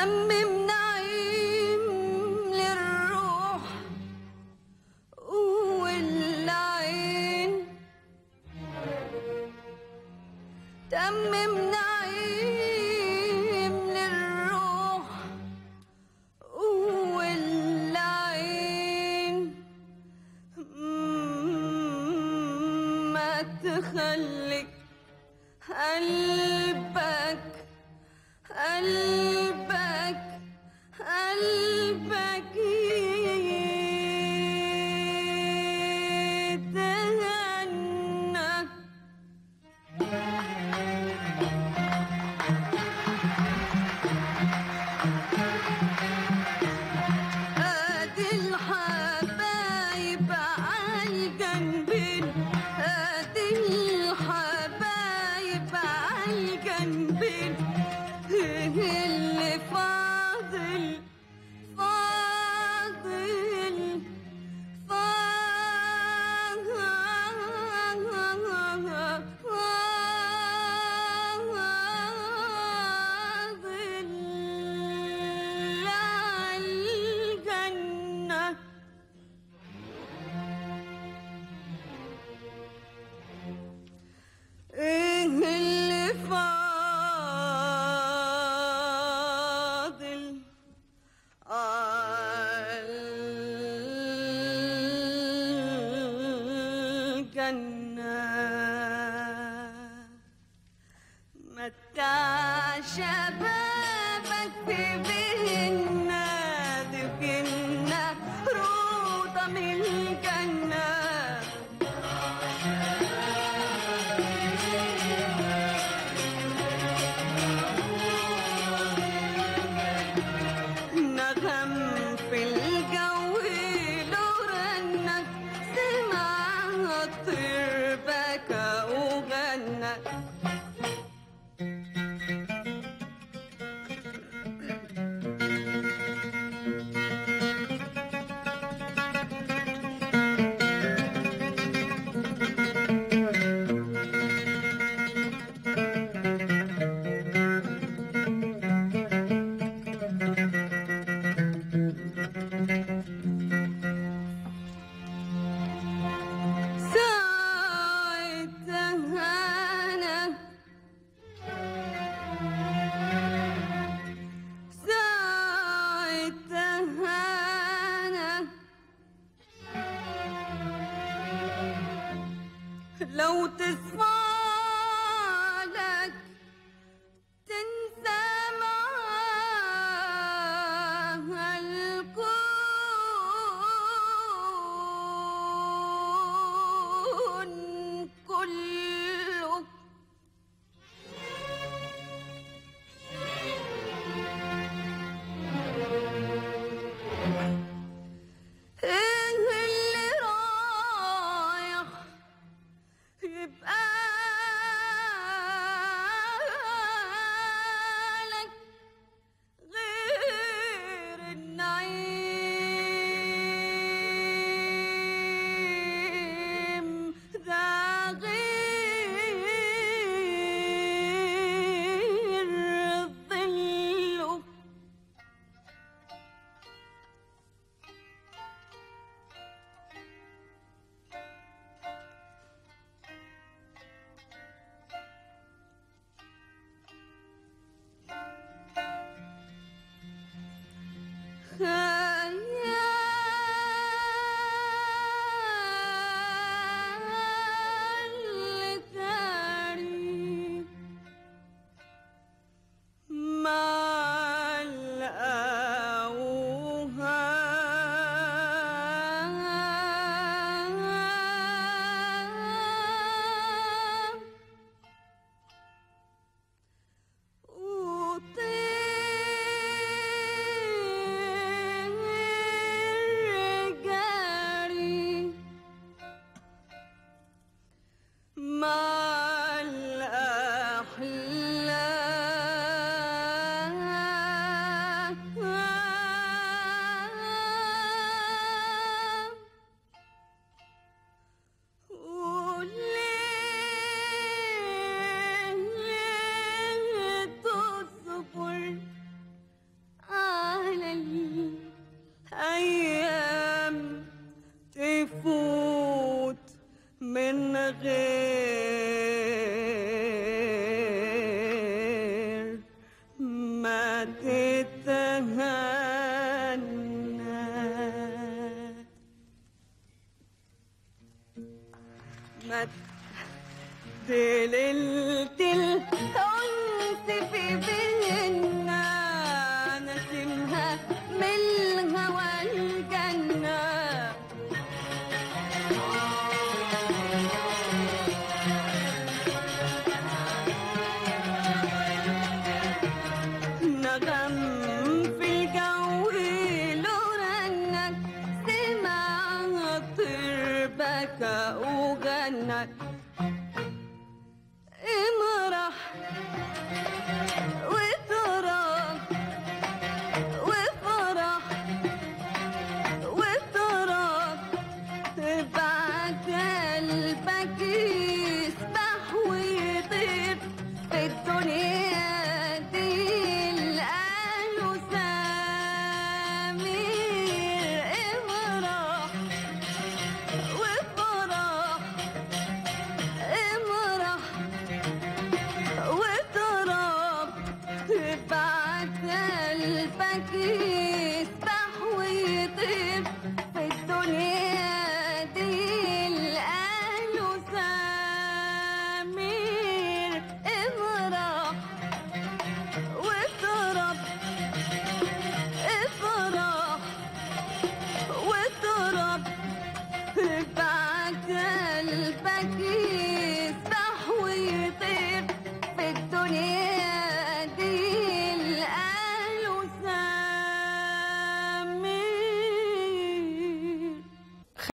تمم نعيم للروح والعين تمم نعيم للروح والعين ما تخليك قلبك قلبك قلبك يتهنى ادي الحبايب عالجنبين ادي الحبايب عالجنبين اللي فاضل فاضل فاضل الجنة ايه اللي فاضل الجنة متع شبابك في بينا دفنا روضة من الجنة نغم في الجو له رنة سمع الطير بكى وغنى ساعتها أنا ساعتها أنا لو تصفى لك تنسى معاها الكون كله ايه اللي رايح يبقى من غير ما تتهنى ما دللت الأنس في بينا نسمها من الهوى الجنة نغم في الجو لورنك سمع طربك وغنك امرح وافرح وافرح وافرح تبعت قلبك يسبح ويطير في الدنيا دي الآن سمير امرح وافرح امرح واضرب تبعت قلبك يسبح ويطير في الدنيا دي الأهل سمير امرح واضرب افرح واضرب بعد قلبك